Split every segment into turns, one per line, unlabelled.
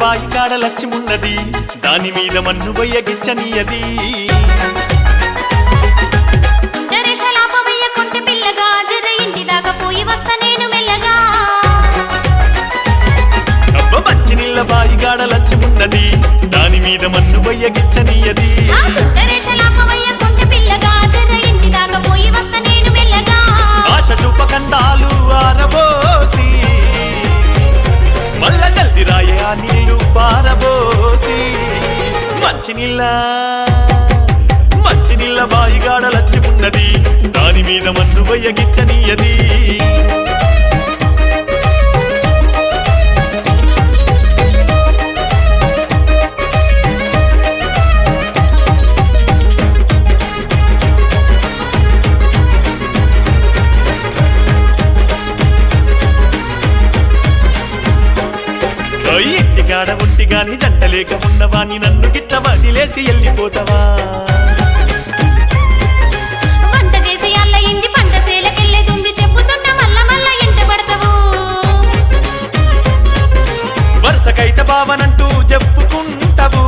బాయి కాడ లక్ష్యమున్నది దాని మీద మన్ను బొయ్యగిచ్చనీయది
దరేశలాపవయ్య కొంటె పిల్లగా జర ఇంటి దాకా పోయి వస్తా నేను మెల్లగా
అబ్బ మంచి నీళ్ళ బాయి కాడ లక్ష్యమున్నది దాని మీద మన్ను బొయ్యగిచ్చనీయది
ఆ దరేశలాపవయ్య కొంటె పిల్లగా జర ఇంటి దాకా పోయి వస్తా నేను మెల్లగా
ఆశ చూపకందాలు ఆరబోసి మల్ల జల్ది రాయే ఆ నీళ్లు పారబోసి మంచి నీళ్ళ మంచి నీళ్ళ బాయిగాడ లచ్చిమున్నది దాని మీద మన్ను బొయ్యగిచ్చనీయది ఓ ఇంటికాడ ఒంటిగాన్ని జంటలేక ఉన్నవాని నన్ను గిట్ట వదిలేసి వెళ్ళిపోతావా
వంట చేసి అల్లయింది పంట సేలకెళ్ళేదుంది చెప్పుతున్న మల్ల మల్ల ఇంట పడతావు
వరుసకైతే బావనంటూ చెప్పుకుంటావు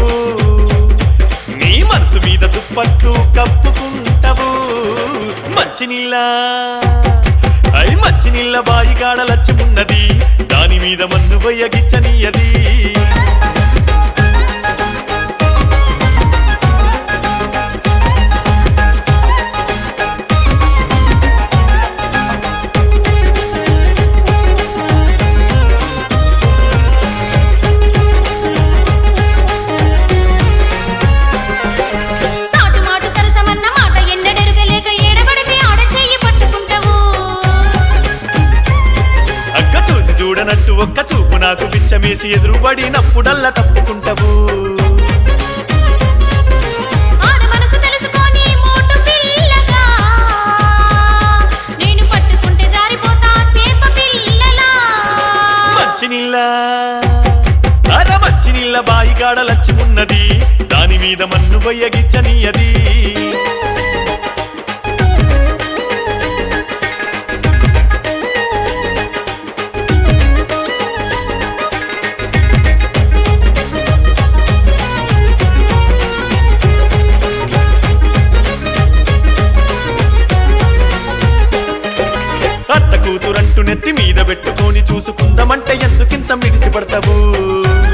నీ మనసు మీద దుప్పట్లు కప్పుకుంటావు మంచినీళ్ళ అయి మంచినీళ్ళ బాయిగాడ లచ్చమున్నది దాని మీద మన్ను బొయ్యగిచ్చనీయది
సాటు మాటు సరసమన్న మాట ఎన్నడెరుగలేక ఏడబడితే ఆడ చెయ్యి పట్టుకుంటావు
అక్క చూసి చూడనట్టు ఒక్క చూపు నాకు పిచ్చమేసి ఎదురుబడినప్పుడల్లా తప్పుకుంటావు
ఆడ మనసు తెలుసుకొని మోటు పిల్లగా నేను పట్టుకుంటే జారిపోతా చేప పిల్లలా
మంచినీళ్ళ అర మంచినీళ్ళ బాయిగాడ లచ్చిమున్నది దాని మీద మన్ను బొయ్యగిచ్చనీయది అత్త కూతురంటూ నెత్తి మీద పెట్టుకొని చూసుకుందామంటే ఎందుకింత మిడిసి పడతావు